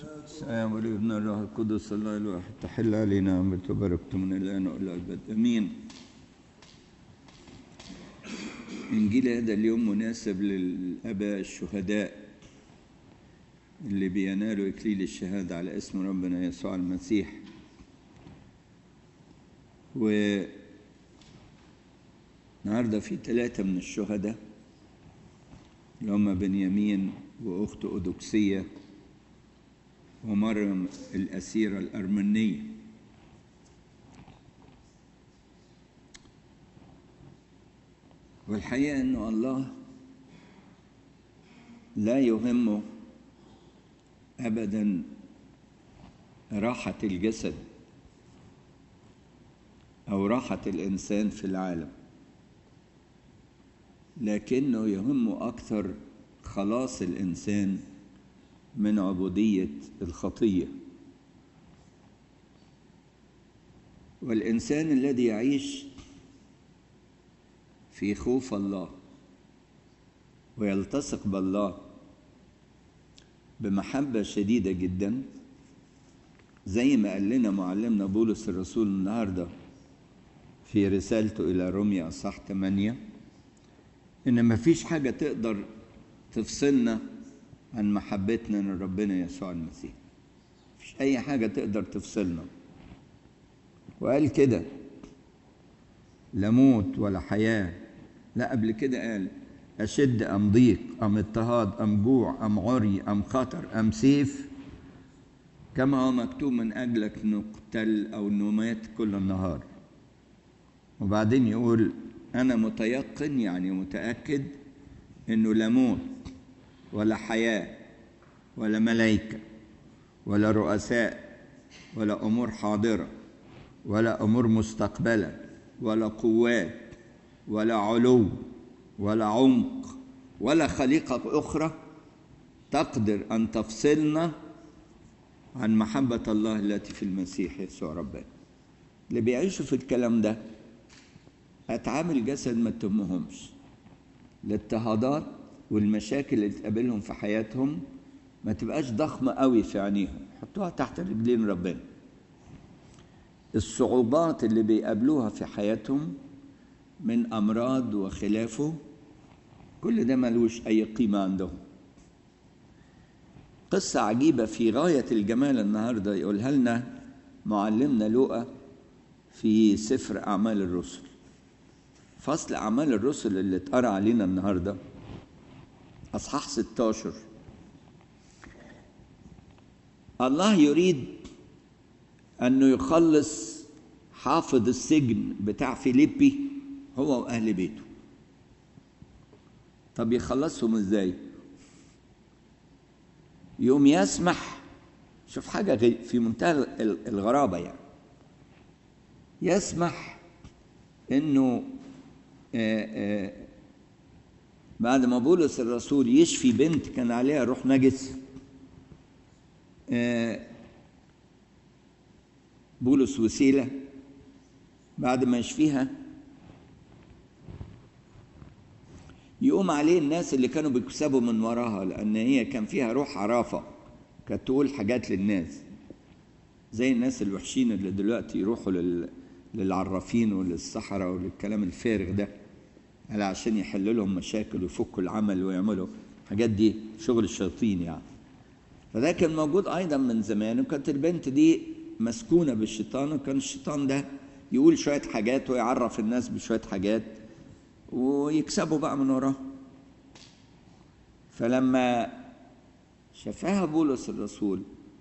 السلام والابن الروح القدس الله الواحد تحل علينا أمرت وبركت من الآن وإلى الأبد أمين إنجيل هذا اليوم مناسب للآباء الشهداء اللي بينالوا إكليل الشهادة على اسم ربنا يسوع المسيح و النهارده في ثلاثة من الشهداء اللي هم بنيامين وأخته أودوكسية ومريم الأسيرة الأرمنية والحقيقة أنه الله لا يهمه أبدا راحة الجسد أو راحة الإنسان في العالم لكنه يهمه أكثر خلاص الإنسان من عبودية الخطية والإنسان الذي يعيش في خوف الله ويلتصق بالله بمحبة شديدة جدا زي ما قال لنا معلمنا بولس الرسول النهارده في رسالته إلى روميا أصح 8 إن مفيش حاجة تقدر تفصلنا عن محبتنا لربنا يسوع المسيح مفيش أي حاجة تقدر تفصلنا وقال كده لا موت ولا حياة لا قبل كده قال أشد أم ضيق أم اضطهاد أم جوع أم عري أم خطر أم سيف كما هو مكتوب من أجلك نقتل أو نمات كل النهار وبعدين يقول أنا متيقن يعني متأكد إنه لا موت ولا حياة ولا ملائكة ولا رؤساء ولا أمور حاضرة ولا أمور مستقبلة ولا قوات ولا علو ولا عمق ولا خليقة أخرى تقدر أن تفصلنا عن محبة الله التي في المسيح يسوع ربنا اللي بيعيشوا في الكلام ده أتعاب الجسد ما تهمهمش الاضطهادات والمشاكل اللي تقابلهم في حياتهم ما تبقاش ضخمة قوي في عينيهم حطوها تحت رجلين ربنا الصعوبات اللي بيقابلوها في حياتهم من أمراض وخلافه كل ده ملوش أي قيمة عندهم قصة عجيبة في غاية الجمال النهاردة يقولها لنا معلمنا لوقا في سفر أعمال الرسل فصل أعمال الرسل اللي اتقرأ علينا النهاردة أصحاح 16 الله يريد أنه يخلص حافظ السجن بتاع فيليبي هو وأهل بيته طب يخلصهم إزاي يوم يسمح شوف حاجة في منتهى الغرابة يعني يسمح إنه آآ آآ بعد ما بولس الرسول يشفي بنت كان عليها روح نجس بولس وسيلة بعد ما يشفيها يقوم عليه الناس اللي كانوا بيكسبوا من وراها لأن هي كان فيها روح عرافة كانت تقول حاجات للناس زي الناس الوحشين اللي دلوقتي يروحوا لل... للعرافين وللسحرة وللكلام الفارغ ده على عشان يحلوا لهم مشاكل ويفكوا العمل ويعملوا الحاجات دي شغل الشياطين يعني فده كان موجود ايضا من زمان وكانت البنت دي مسكونه بالشيطان وكان الشيطان ده يقول شويه حاجات ويعرف الناس بشويه حاجات ويكسبوا بقى من وراه فلما شافها بولس الرسول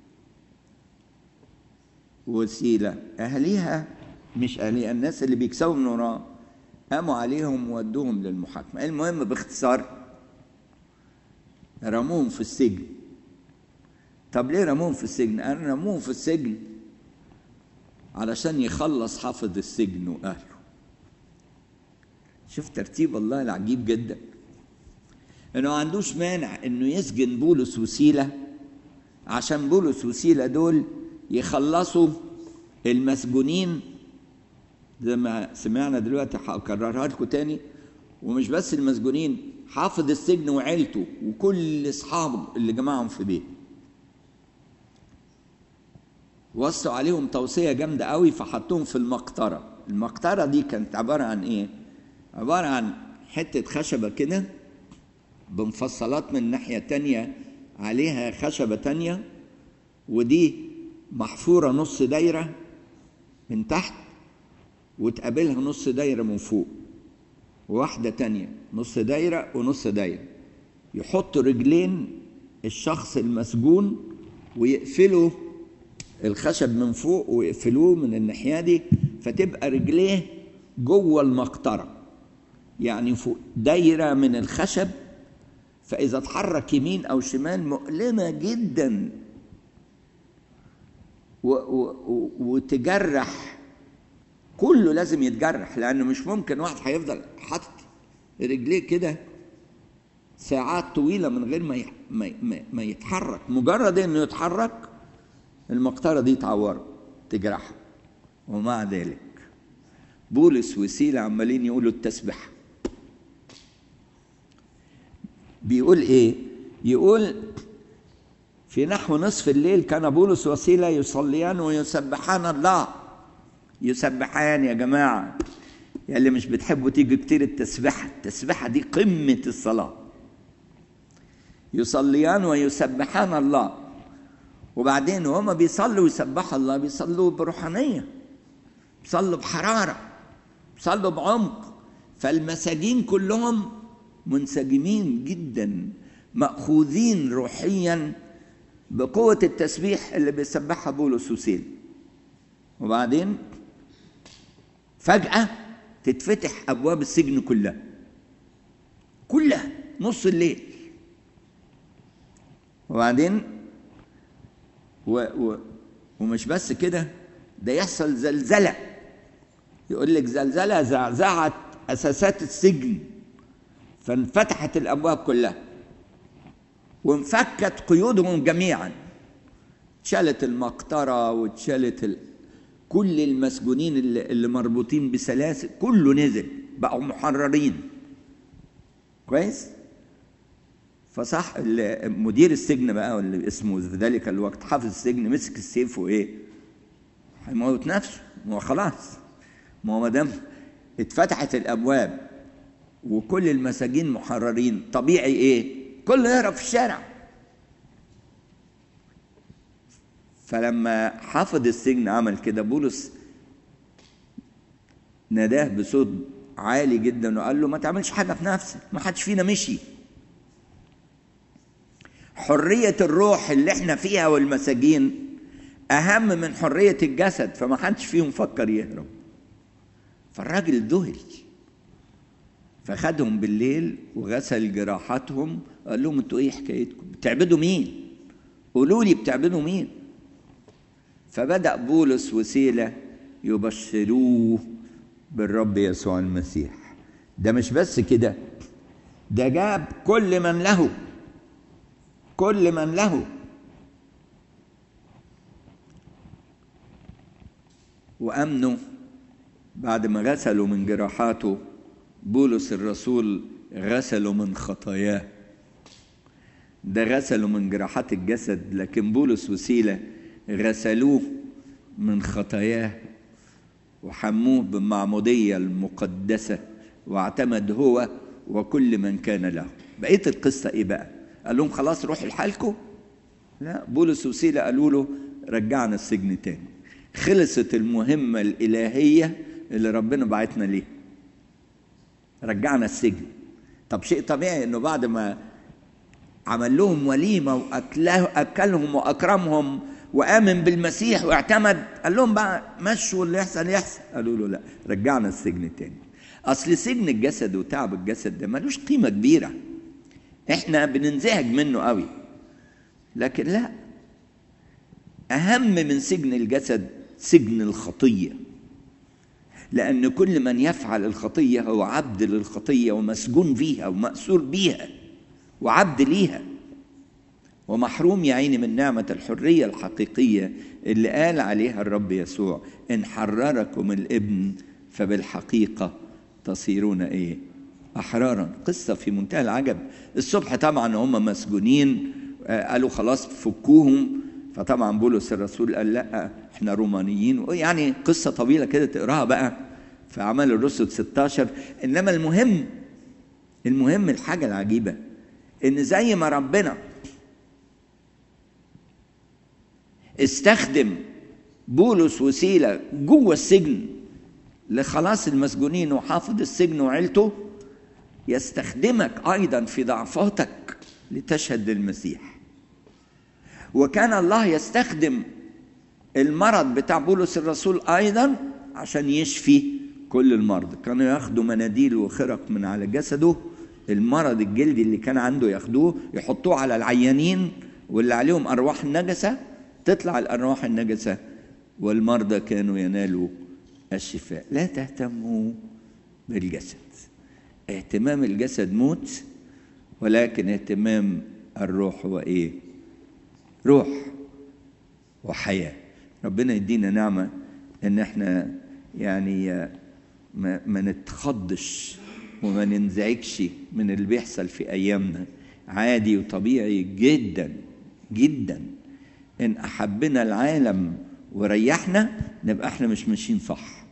وسيله اهليها مش اهليها الناس اللي بيكسبوا من وراه قاموا عليهم وودوهم للمحاكمة المهم باختصار رموهم في السجن طب ليه رموهم في السجن أنا رموهم في السجن علشان يخلص حافظ السجن وأهله شوف ترتيب الله العجيب جدا انه ما عندوش مانع انه يسجن بولس وسيلة عشان بولس وسيلة دول يخلصوا المسجونين زي ما سمعنا دلوقتي هكررها لكم تاني ومش بس المسجونين حافظ السجن وعيلته وكل اصحابه اللي جمعهم في بيت وصوا عليهم توصية جامدة قوي فحطوهم في المقطرة المقطرة دي كانت عبارة عن إيه؟ عبارة عن حتة خشبة كده بمفصلات من ناحية تانية عليها خشبة تانية ودي محفورة نص دايرة من تحت وتقابلها نص دايرة من فوق وواحدة تانية نص دايرة ونص دايرة يحطوا رجلين الشخص المسجون ويقفلوا الخشب من فوق ويقفلوه من الناحية دي فتبقى رجليه جوه المقطرة يعني فوق دايرة من الخشب فإذا اتحرك يمين أو شمال مؤلمة جدا و و وتجرح كله لازم يتجرح لأنه مش ممكن واحد هيفضل حاطط رجليه كده ساعات طويلة من غير ما ما ما يتحرك مجرد إنه يتحرك المقطرة دي تعوره تجرحه ومع ذلك بولس وسيلة عمالين يقولوا التسبيح بيقول ايه يقول في نحو نصف الليل كان بولس وسيلة يصليان ويسبحان الله يسبحان يا جماعة يا اللي مش بتحبوا تيجي كتير التسبيحة التسبيحة دي قمة الصلاة يصليان ويسبحان الله وبعدين وهما بيصلوا ويسبحوا الله بيصلوا بروحانية بيصلوا بحرارة بيصلوا بعمق فالمساجين كلهم منسجمين جدا مأخوذين روحيا بقوة التسبيح اللي بيسبحها بولس وسيل وبعدين فجأة تتفتح أبواب السجن كلها كلها نص الليل وبعدين و و ومش بس كده ده يحصل زلزلة يقول لك زلزلة زعزعت أساسات السجن فانفتحت الابواب كلها وانفكت قيودهم جميعا اتشالت المقطره واتشالت ال... كل المسجونين اللي, اللي مربوطين بسلاسل كله نزل بقوا محررين كويس فصح مدير السجن بقى اللي اسمه في ذلك الوقت حافظ السجن مسك السيف وايه هيموت نفسه ما هو خلاص ما هو ما دام اتفتحت الابواب وكل المساجين محررين طبيعي ايه كله يهرب في الشارع فلما حافظ السجن عمل كده بولس ناداه بصوت عالي جدا وقال له ما تعملش حاجه في نفسك ما حدش فينا مشي حريه الروح اللي احنا فيها والمساجين اهم من حريه الجسد فما حدش فيهم فكر يهرب فالراجل ذهل فخدهم بالليل وغسل جراحاتهم قال لهم انتوا ايه حكايتكم بتعبدوا مين قولوا لي بتعبدوا مين فبدا بولس وسيله يبشروه بالرب يسوع المسيح ده مش بس كده ده جاب كل من له كل من له وامنوا بعد ما غسلوا من جراحاته بولس الرسول غسلوا من خطاياه ده غسلوا من جراحات الجسد لكن بولس وسيلة غسلوه من خطاياه وحموه بالمعمودية المقدسة واعتمد هو وكل من كان له بقية القصة ايه بقى قال لهم خلاص روحوا لحالكم لا بولس وسيلة قالوا له رجعنا السجن تاني خلصت المهمة الإلهية اللي ربنا بعتنا ليها رجعنا السجن طب شيء طبيعي انه بعد ما عمل لهم وليمة وأكلهم وأكرمهم وآمن بالمسيح واعتمد قال لهم بقى مشوا اللي يحصل يحصل قالوا له لا رجعنا السجن تاني أصل سجن الجسد وتعب الجسد ده ملوش قيمة كبيرة احنا بننزعج منه قوي لكن لا أهم من سجن الجسد سجن الخطيه لأن كل من يفعل الخطية هو عبد للخطية ومسجون فيها ومأسور بيها وعبد ليها ومحروم يا عيني من نعمة الحرية الحقيقية اللي قال عليها الرب يسوع إن حرركم الابن فبالحقيقة تصيرون إيه؟ أحرارا قصة في منتهى العجب الصبح طبعا هم مسجونين قالوا خلاص فكوهم فطبعا بولس الرسول قال لا احنا رومانيين يعني قصه طويله كده تقراها بقى في اعمال الرسل 16 انما المهم المهم الحاجه العجيبه ان زي ما ربنا استخدم بولس وسيله جوه السجن لخلاص المسجونين وحافظ السجن وعيلته يستخدمك ايضا في ضعفاتك لتشهد للمسيح وكان الله يستخدم المرض بتاع بولس الرسول ايضا عشان يشفي كل المرضى كانوا ياخدوا مناديل وخرق من على جسده المرض الجلدي اللي كان عنده ياخدوه يحطوه على العيانين واللي عليهم ارواح النجسه تطلع الارواح النجسه والمرضى كانوا ينالوا الشفاء لا تهتموا بالجسد اهتمام الجسد موت ولكن اهتمام الروح هو ايه روح وحياه ربنا يدينا نعمه ان احنا يعني ما, ما نتخضش وما ننزعجش من اللي بيحصل في ايامنا عادي وطبيعي جدا جدا ان احبنا العالم وريحنا نبقى احنا مش ماشيين صح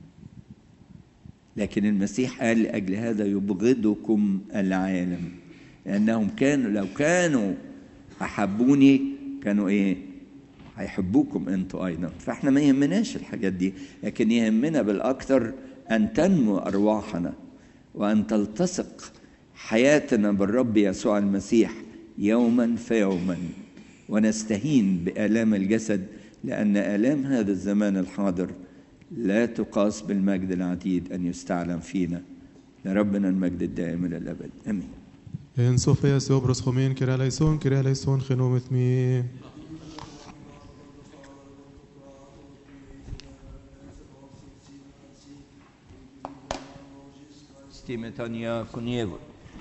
لكن المسيح قال لاجل هذا يبغضكم العالم لانهم كانوا لو كانوا احبوني كانوا ايه هيحبوكم انتوا ايضا فاحنا ما يهمناش الحاجات دي لكن يهمنا بالاكثر ان تنمو ارواحنا وان تلتصق حياتنا بالرب يسوع المسيح يوما فيوما ونستهين بالام الجسد لان الام هذا الزمان الحاضر لا تقاس بالمجد العتيد ان يستعلم فينا لربنا المجد الدائم الى الابد امين En Sofia Sobros Homin, Kira Laison, Kira Laison, Genom with me. Stimetania Kuniego.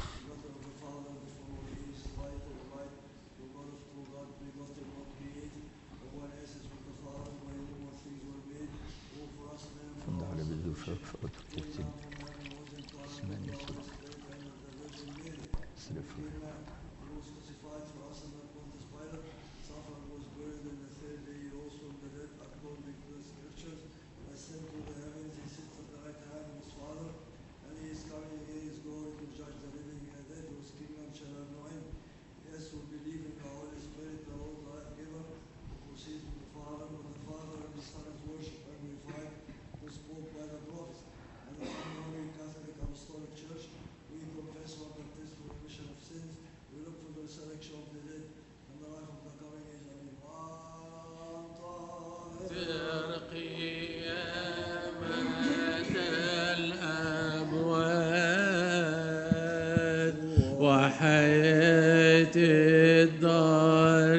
وحياة الدار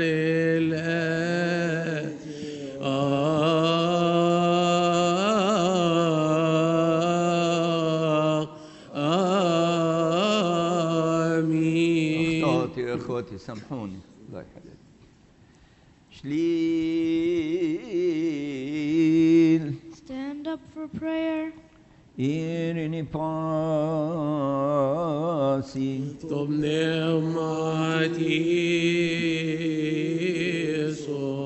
الآن آمين اخواتي يا اخواتي سامحوني الله يحفظك شليل Stand up for prayer. إيرني باسي طب نعمتي